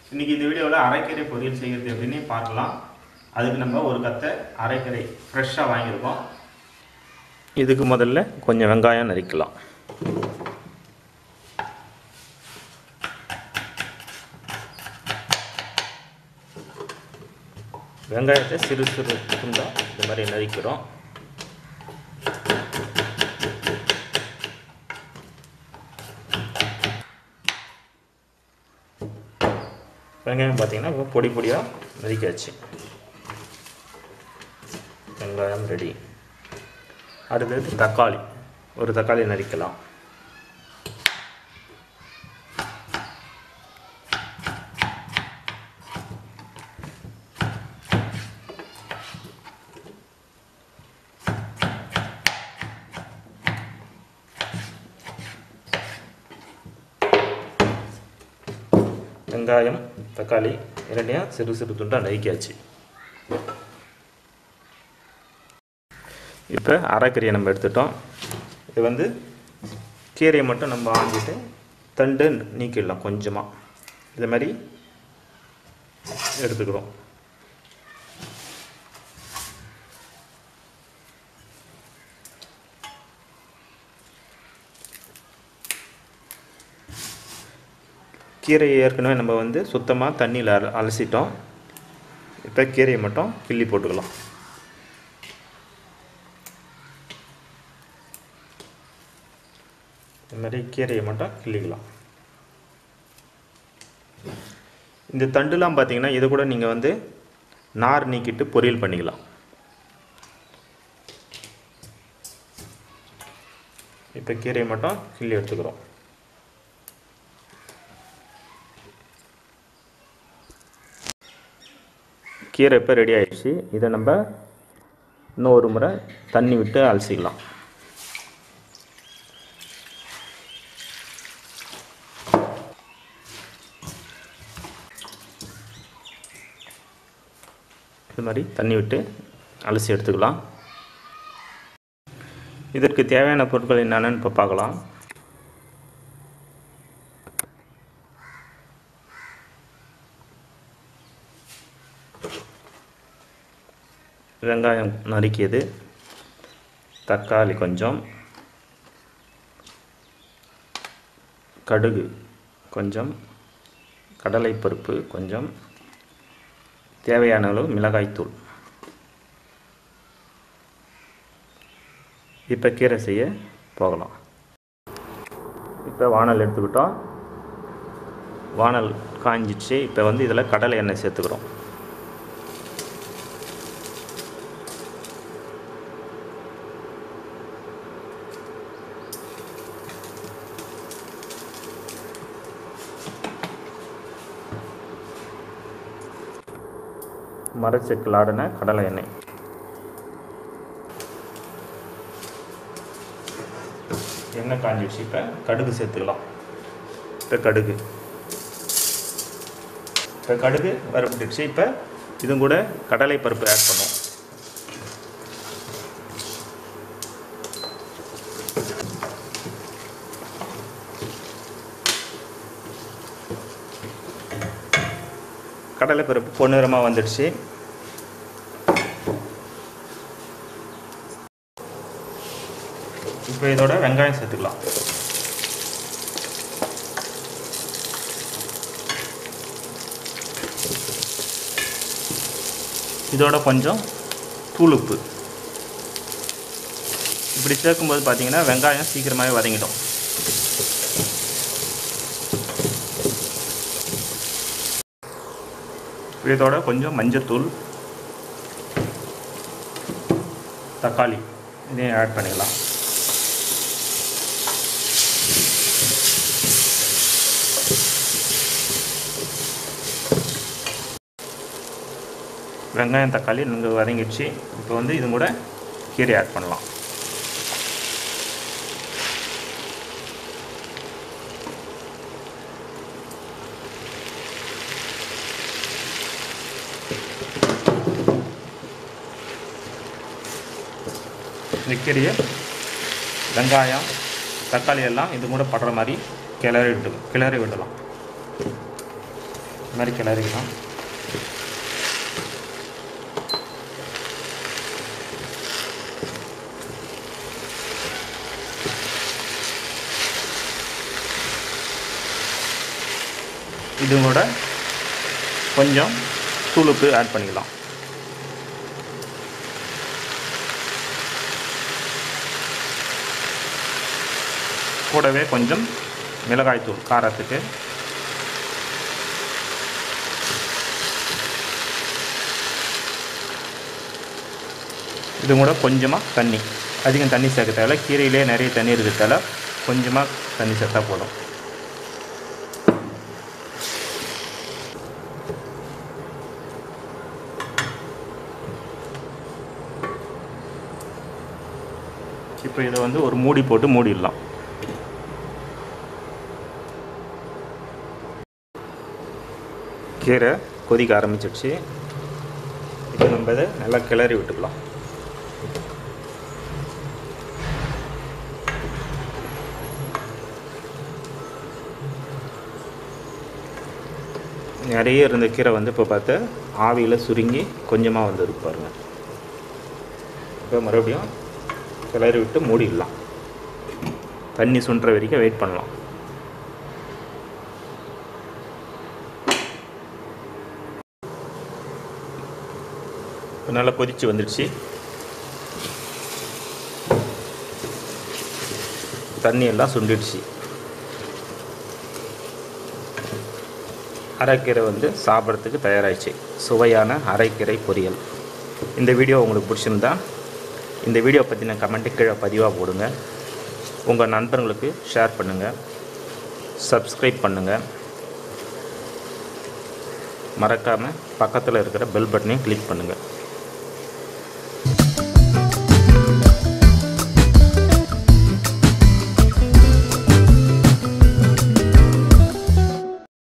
இன்றைக்கி இந்த வீடியோவில் அரைக்கீரை பொரியல் செய்கிறது எப்படின்னு பார்க்கலாம் அதுக்கு நம்ம ஒரு கத்தை அரைக்கீரை ஃப்ரெஷ்ஷாக வாங்கியிருக்கோம் இதுக்கு முதல்ல கொஞ்சம் வெங்காயம் நறுக்கலாம் வெங்காயத்தை சிறு சிறு துண்டாக இந்த மாதிரி நறுக்கிறோம் வெங்காயம் பார்த்தீங்கன்னா இப்போ பொடி பொடியாக நறுக்கியாச்சு வெங்காயம் ரெடி அடுத்தது தக்காளி ஒரு தக்காளி நறுக்கலாம் வெங்காயம் தக்காளி இரண்டையும் சிறு சிறு துண்டாக நறுக்கியாச்சு இப்போ அரைக்கறியை நம்ம எடுத்துட்டோம் இது வந்து கீரையை மட்டும் நம்ம ஆஞ்சிட்டு தண்டு நீக்கிடலாம் கொஞ்சமாக இது மாதிரி எடுத்துக்கிறோம் கீரையை ஏற்கனவே நம்ம வந்து சுத்தமாக தண்ணியில் அல அலசிட்டோம் இப்போ கீரையை மட்டும் கிள்ளி போட்டுக்கலாம் இந்த மாதிரி கீரையை மட்டும் கிள்ளிக்கலாம் இந்த தண்டுலாம் பார்த்தீங்கன்னா இதை கூட நீங்கள் வந்து நார் நீக்கிட்டு பொரியல் பண்ணிக்கலாம் இப்போ கீரையை மட்டும் கிள்ளி எடுத்துக்கிறோம் கீரை இப்போ ரெடி ஆயிடுச்சு இதை நம்ம இன்னும் ஒரு முறை தண்ணி விட்டு அலசிக்கலாம் இது மாதிரி தண்ணி விட்டு அலசி எடுத்துக்கலாம் இதற்கு தேவையான பொருட்கள் என்னென்னு இப்போ பார்க்கலாம் வெங்காயம் நறுக்கியது தக்காளி கொஞ்சம் கடுகு கொஞ்சம் கடலைப்பருப்பு கொஞ்சம் தேவையான அளவு மிளகாய்த்தூள் இப்போ கீரை செய்ய போகலாம் இப்போ வானல் எடுத்துக்கிட்டோம் வானல் காஞ்சிச்சு இப்போ வந்து இதில் கடலை எண்ணெய் சேர்த்துக்கிறோம் மரச்செக்கில் ஆடின கடலை எண்ணெய் எண்ணெய் காஞ்சிடுச்சு இப்போ கடுகு சேர்த்துக்கலாம் இப்போ கடுகு இப்போ கடுகு வறுபட்டுடுச்சு இப்போ இதுவும் கூட கடலை பருப்பு ஆட் பண்ணும் கடலை பருப்பு பொன்னிறமாக வந்துடுச்சு இப்போ இதோட வெங்காயம் சேர்த்துக்கலாம் இதோட கொஞ்சம் தூளுப்பு இப்படி சேர்க்கும்போது பார்த்தீங்கன்னா வெங்காயம் சீக்கிரமாகவே வதங்கிடும் இதோட கொஞ்சம் மஞ்சத்தூள் தக்காளி இதையும் ஆட் பண்ணிக்கலாம் வெங்காயம் தக்காளி நன்கு வதங்கிடுச்சு இப்போ வந்து இது கூட கீரை ஆட் பண்ணலாம் இந்த கீரையை வெங்காயம் தக்காளி எல்லாம் இது கூட படுற மாதிரி கிளறி விட்டு கிளறி விடலாம் இந்த மாதிரி கிளறிக்கலாம் இது கூட கொஞ்சம் தூளுப்பு ஆட் பண்ணிக்கலாம் கூடவே கொஞ்சம் மிளகாய்த்தூள் காரத்துக்கு இது கூட கொஞ்சமாக தண்ணி அதிகம் தண்ணி சேர்க்க தேவையில்ல கீரையிலே நிறைய தண்ணி இருக்கிறதால கொஞ்சமாக தண்ணி சேர்த்தா போதும் இப்போ இதை வந்து ஒரு மூடி போட்டு மூடிடலாம் கீரை கொதிக்க ஆரம்பிச்சிடுச்சு இப்போ நம்ம இதை நல்லா கிளறி விட்டுக்கலாம் நிறைய இருந்த கீரை வந்து இப்போ பார்த்து ஆவியில் சுருங்கி கொஞ்சமாக வந்து இருக்கு பாருங்கள் இப்போ மறுபடியும் கிளறி விட்டு மூடிடலாம் தண்ணி சுண்டுற வரைக்கும் வெயிட் பண்ணலாம் இப்போ நல்லா கொதிச்சு வந்துடுச்சு தண்ணி எல்லாம் சுண்டிடுச்சு அரைக்கீரை வந்து சாப்பிட்றதுக்கு தயாராகிடுச்சு சுவையான அரைக்கீரை பொரியல் இந்த வீடியோ உங்களுக்கு பிடிச்சிருந்தா இந்த வீடியோ பற்றின கமெண்ட்டு கீழே பதிவாக போடுங்க உங்கள் நண்பர்களுக்கு ஷேர் பண்ணுங்கள் சப்ஸ்கிரைப் பண்ணுங்கள் மறக்காமல் பக்கத்தில் இருக்கிற பெல் பட்டனையும் கிளிக் பண்ணுங்கள்